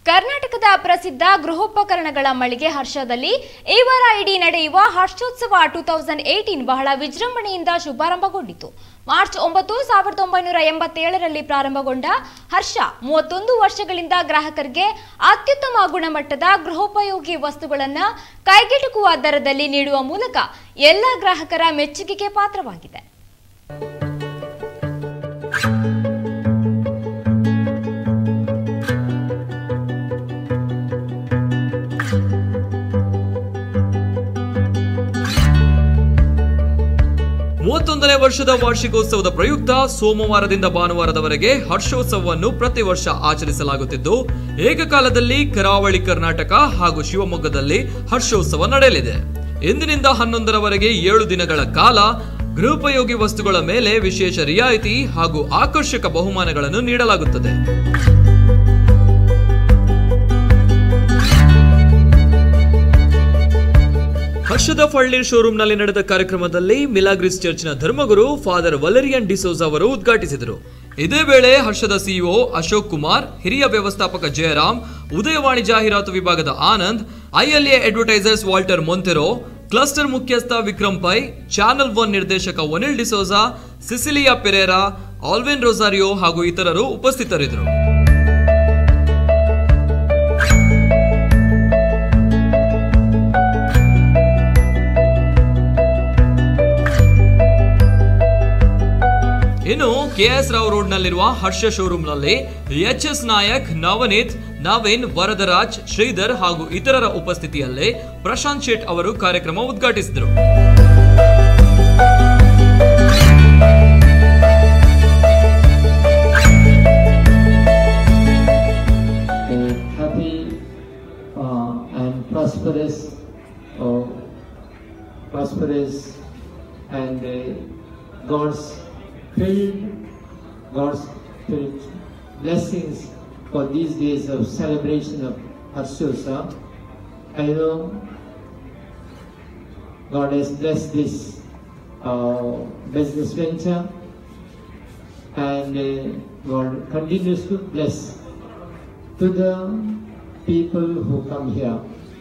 ಕರ್ನಾಟಕದ ಪ್ರಸಿದ್ಧ ಗೃಹೋಪಕರಣಗಳ ಮಳಿಗೆ ಹರ್ಷದಲ್ಲಿ ಈ ವಾರ ಇಡೀ ನಡೆಯುವ ಹರ್ಷೋತ್ಸವ ಟೂ ತೌಸಂಡ್ ಏಟೀನ್ ಬಹಳ ವಿಜೃಂಭಣೆಯಿಂದ ಶುಭಾರಂಭಗೊಂಡಿತು ಮಾರ್ಚ್ ಒಂಬತ್ತು ಸಾವಿರದ ಒಂಬೈನೂರ ಎಂಬತ್ತೇಳರಲ್ಲಿ ಪ್ರಾರಂಭಗೊಂಡ ಹರ್ಷ ಮೂವತ್ತೊಂದು ವರ್ಷಗಳಿಂದ ಗ್ರಾಹಕರಿಗೆ ಅತ್ಯುತ್ತಮ ಗುಣಮಟ್ಟದ ಗೃಹೋಪಯೋಗಿ ವಸ್ತುಗಳನ್ನು ಕೈಗೆಟುಕುವ ದರದಲ್ಲಿ ನೀಡುವ ಮೂಲಕ ಎಲ್ಲ ಗ್ರಾಹಕರ ಮೆಚ್ಚುಗೆಗೆ ಪಾತ್ರವಾಗಿದೆ ಮೂವತ್ತೊಂದನೇ ವರ್ಷದ ವಾರ್ಷಿಕೋತ್ಸವದ ಪ್ರಯುಕ್ತ ಸೋಮವಾರದಿಂದ ಭಾನುವಾರದವರೆಗೆ ಹರ್ಷೋತ್ಸವವನ್ನು ಪ್ರತಿ ವರ್ಷ ಆಚರಿಸಲಾಗುತ್ತಿದ್ದು ಏಕಕಾಲದಲ್ಲಿ ಕರಾವಳಿ ಕರ್ನಾಟಕ ಹಾಗೂ ಶಿವಮೊಗ್ಗದಲ್ಲಿ ಹರ್ಷೋತ್ಸವ ನಡೆಯಲಿದೆ ಇಂದಿನಿಂದ ಹನ್ನೊಂದರವರೆಗೆ ಏಳು ದಿನಗಳ ಕಾಲ ಗೃಹೋಪಯೋಗಿ ವಸ್ತುಗಳ ಮೇಲೆ ವಿಶೇಷ ರಿಯಾಯಿತಿ ಹಾಗೂ ಆಕರ್ಷಕ ಬಹುಮಾನಗಳನ್ನು ನೀಡಲಾಗುತ್ತದೆ ಹರ್ಷದ ಫಳ್ನೀರ್ ಶೋರೂಮ್ನಲ್ಲಿ ನಡೆದ ಕಾರ್ಯಕ್ರಮದಲ್ಲಿ ಮಿಲಾಗ್ರಿಸ್ ಚರ್ಚ್ನ ಧರ್ಮಗುರು ಫಾದರ್ ವಲರಿಯನ್ ಡಿಸೋಸ್ ಅವರು ಉದ್ಘಾಟಿಸಿದರು ಇದೇ ವೇಳೆ ಹರ್ಷದ ಸಿಇಒ ಅಶೋಕ್ ಕುಮಾರ್ ಹಿರಿಯ ವ್ಯವಸ್ಥಾಪಕ ಜಯರಾಮ್ ಉದಯವಾಣಿ ಜಾಹೀರಾತು ವಿಭಾಗದ Anand I L A advertisers Walter Monteiro cluster ಮುಖ್ಯಸ್ಥ ವಿಕ್ರಮ್ ಪೈ ಚಾನೆಲ್ ಒನ್ ನಿರ್ದೇಶಕ ಒನಿಲ್ ಡಿಸೋಜಾ ಸಿಸಿಲಿಯಾ ಪೆರೇರಾ ಆಲ್ವಿನ್ ರೊಸಾರಿಯೋ ಹಾಗೂ ಇತರರು ಉಪಸ್ಥಿತರಿದ್ದರು ಇನ್ನು ಕೆಎಸ್ ರಾವ್ ರೋಡ್ ನಲ್ಲಿರುವ ಹರ್ಷ ಶೋರೂಮ್ನಲ್ಲಿ ಎಚ್ ಎಸ್ ನಾಯಕ್ ನವನೀತ್ ನವೀನ್ ವರದರಾಜ್ ಶ್ರೀಧರ್ ಹಾಗೂ ಇತರರ ಉಪಸ್ಥಿತಿಯಲ್ಲಿ ಪ್ರಶಾಂತ್ ಶೇಟ್ ಅವರು ಕಾರ್ಯಕ್ರಮ ಉದ್ಘಾಟಿಸಿದರು a happy uh, and prosperous, uh, prosperous and uh, God's filled, God's filled blessings for these days of celebration of Harshosa. I know God has blessed this uh, business venture and uh, God continues to bless to the people who come here.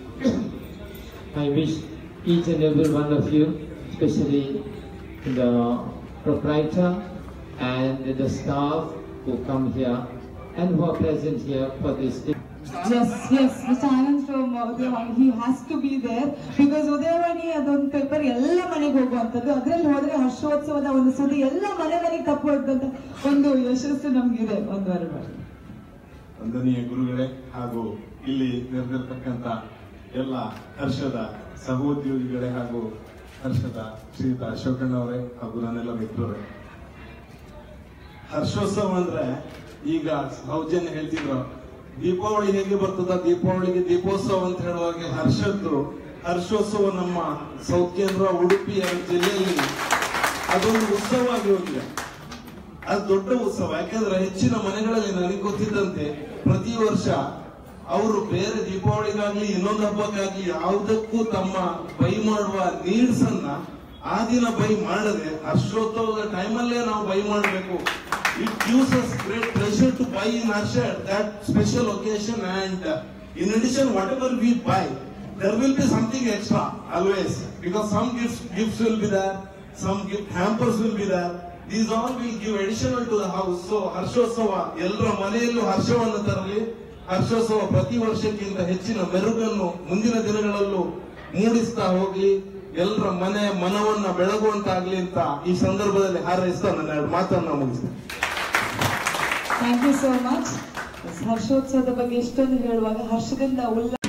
I wish each and every one of you, especially the proprietor and the staff who come here and who are present here for this day. Yes, yes, Mr. Anand from uh, Udayawani, he has to be there because Udayavani ಅದೊಂದು paper ಎಲ್ಲ ಮನೆಗೆ ಹೋಗುವಂಥದ್ದು ಅದ್ರಲ್ಲಿ ಹೋದ್ರೆ ಹರ್ಷೋತ್ಸವದ ಒಂದು ಸುದ್ದಿ ಎಲ್ಲ ಮನೆ ಮನೆಗೆ ತಪ್ಪುವಂತ ಒಂದು ಯಶಸ್ಸು ನಮ್ಗಿದೆ ಒಂದು ವಾರ ವಂದನೀಯ ಗುರುಗಳೇ ಹಾಗೂ ಇಲ್ಲಿ ನೆರೆದಿರ್ತಕ್ಕಂಥ ಎಲ್ಲ ಹರ್ಷದ ಸಹೋದ್ಯೋಗಿಗಳೇ ಹಾಗೂ ಹರ್ಷದ ಶ್ರೀಯುತ ಅಶೋಕಣ್ಣವರೇ ಹಾಗೂ ನನ್ನೆಲ್ಲ ಮಿತ್ರರೇ ಹರ್ಷೋತ್ಸವ ಅಂದ್ರೆ ಈಗ ಸೌಜನ್ಯ ಹೇಳ್ತಿದ್ರು ದೀಪಾವಳಿ ಹೇಗೆ ಬರ್ತದ ದೀಪಾವಳಿಗೆ ದೀಪೋತ್ಸವ ಅಂತ ಹೇಳುವಾಗೆ ಹರ್ಷದ್ದು ಹರ್ಷೋತ್ಸವ ನಮ್ಮ ಸೌತ್ ಕೇಂದ್ರ ಉಡುಪಿಯ ಜಿಲ್ಲೆಯಲ್ಲಿ ಅದೊಂದು ಉತ್ಸವ ಆಗಿ ಹೋಗಿದೆ ಅದು ದೊಡ್ಡ ಉತ್ಸವ ಯಾಕಂದ್ರೆ ಹೆಚ್ಚಿನ ಮನೆಗಳಲ್ಲಿ ನನಗೆ ಗೊತ್ತಿದ್ದಂತೆ ಪ್ರತಿ ವರ್ಷ ಅವರು ಬೇರೆ ದೀಪಾವಳಿಗಾಗ್ಲಿ ಇನ್ನೊಂದು ಹಬ್ಬಕ್ಕಾಗ್ಲಿ ಯಾವುದಕ್ಕೂ ತಮ್ಮ ಬೈ ಮಾಡುವ ನೀಡ್ಸ್ ಅನ್ನ ಆ ದಿನ ಬೈ ಮಾಡದೆ ಹರ್ಷೋತ್ಸವದ ಟೈಮಲ್ಲೇ ನಾವು ಬೈ ಮಾಡಬೇಕು it gives us great pressure to buy in Harsha that special occasion and in addition whatever we buy there will be something extra always because some gifts gifts will be there some gift hampers will be there these all will give additional to the house so Harshotsava ಎಲ್ಲರ ಮನೆಯಲ್ಲೂ ಹರ್ಷವನ್ನು ತರಲಿ ಹರ್ಷೋತ್ಸವ ಪ್ರತಿ ವರ್ಷಕ್ಕಿಂತ ಹೆಚ್ಚಿನ ಮೆರುಗನ್ನು ಮುಂದಿನ ದಿನಗಳಲ್ಲೂ ಮೂಡಿಸ್ತಾ ಹೋಗ್ಲಿ ಎಲ್ಲರ ಮನೆ ಮನವನ್ನ ಬೆಳಗುವಂತಾಗ್ಲಿ ಅಂತ ಈ ಸಂದರ್ಭದಲ್ಲಿ ಹಾರೈಸ್ತಾ ನನ್ನ ಎರಡು ಮಾತನ್ನ ಮುಗಿಸ್ತೇನೆ ಥ್ಯಾಂಕ್ ಯು ಸೋ ಮಚ್ ಹರ್ಷೋತ್ಸವದ ಬಗ್ಗೆ ಇಷ್ಟೊಂದು ಹೇಳುವಾಗ ಹರ್ಷದಿಂದ ಉಲ್ಲ